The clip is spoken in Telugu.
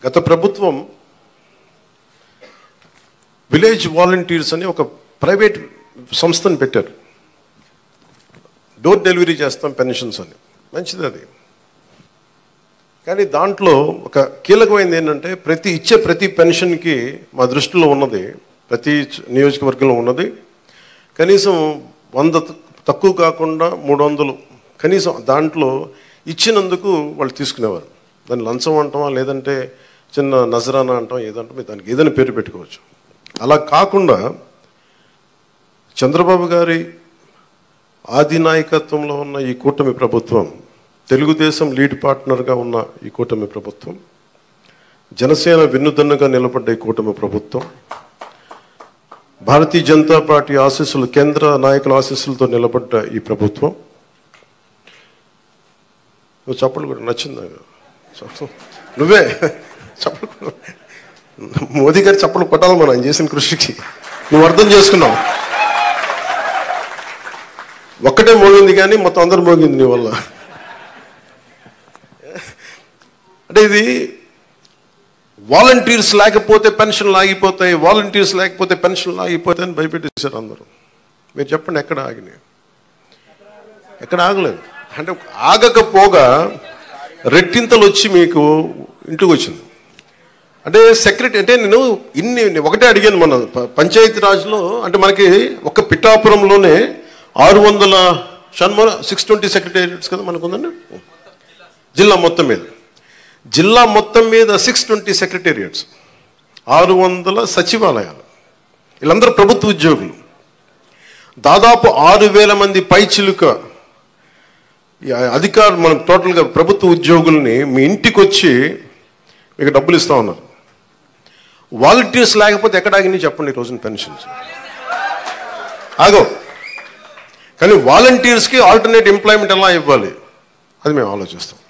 గత ప్రభుత్వం విలేజ్ వాలంటీర్స్ అని ఒక ప్రైవేట్ సంస్థను పెట్టారు డోర్ డెలివరీ చేస్తాం పెన్షన్స్ అని మంచిది అది కానీ దాంట్లో ఒక కీలకమైనది ఏంటంటే ప్రతి ఇచ్చే ప్రతి పెన్షన్కి మా దృష్టిలో ఉన్నది ప్రతి నియోజకవర్గంలో ఉన్నది కనీసం వంద త- తక్కువ కాకుండా మూడు వందలు కనీసం దాంట్లో ఇచ్చినందుకు వాళ్ళు తీసుకునేవారు దాన్ని లంచం అంటామా లేదంటే చిన్న నజరానా అంటాం ఏదంటాం మీరు దానికి ఏదైనా పేరు పెట్టుకోవచ్చు అలా కాకుండా చంద్రబాబు గారి ఆది నాయకత్వంలో ఉన్న ఈ కూటమి ప్రభుత్వం తెలుగుదేశం లీడ్ పార్ట్నర్గా ఉన్న ఈ కూటమి ప్రభుత్వం జనసేన వెన్నుదన్నుగా నిలబడ్డ ఈ కూటమి ప్రభుత్వం భారతీయ జనతా పార్టీ ఆశీస్సులు కేంద్ర నాయకుల ఆశీస్సులతో నిలబడ్డ ఈ ప్రభుత్వం నువ్వు చప్పలు కూడా నచ్చింది నాకు. చప్ప- నువ్వే చప్పలు కొ- మోదీ గారి చప్పలు కొట్టాలి మనం ఆయన చేసిన కృషికి నువ్వు అర్థం చేసుకున్నావు ఒక్కటే మోగింది కానీ మొత్తం అందరు మోగింది నీ వల్ల అంటే ఇది వాలంటీర్స్ లేకపోతే పెన్షన్లు ఆగిపోతాయి వాలంటీర్స్ లేకపోతే పెన్షన్లు ఆగిపోతాయి అని భయపెట్టేశారు అందరూ మీరు చెప్పండి ఎక్కడ ఆగినాయి ఎక్కడ ఆగలేదు అంటే ఆగకపోగా రెట్టింతలు వచ్చి మీకు ఇంటికి వచ్చింది అంటే సెక్రటరీ అంటే నేను ఇన్ని ఒకటే అడిగాను మన ప- పంచాయతీ రాజ్లో అంటే మనకి ఒక పిఠాపురంలోనే ఆరు వందల షణ్మల సిక్స్ ట్వంటీ సెక్రటేరియట్స్ కదా మనకు ఉందండి జిల్లా మొత్తం మీద జిల్లా మొత్తం మీద సిక్స్ ట్వంటీ సెక్రటేరియట్స్ ఆరు వందల సచివాలయాలు వీళ్ళందరూ ప్రభుత్వ ఉద్యోగులు దాదాపు ఆరు వేల మంది పైచిలుక ఈ అధికారులు మనం టోటల్గా ప్రభుత్వ ఉద్యోగుల్ని మీ ఇంటికి వచ్చి మీకు డబ్బులు ఇస్తా ఉన్నారు వాలంటీర్స్ లేకపోతే ఎక్కడ ఆగినాయి చెప్పండి ఈ రోజున పెన్షన్స్ ఆగో కానీ వాలంటీర్స్కి ఆల్టర్నేట్ ఎంప్లాయ్మెంట్ ఎలా ఇవ్వాలి అది మేము ఆలోచిస్తాం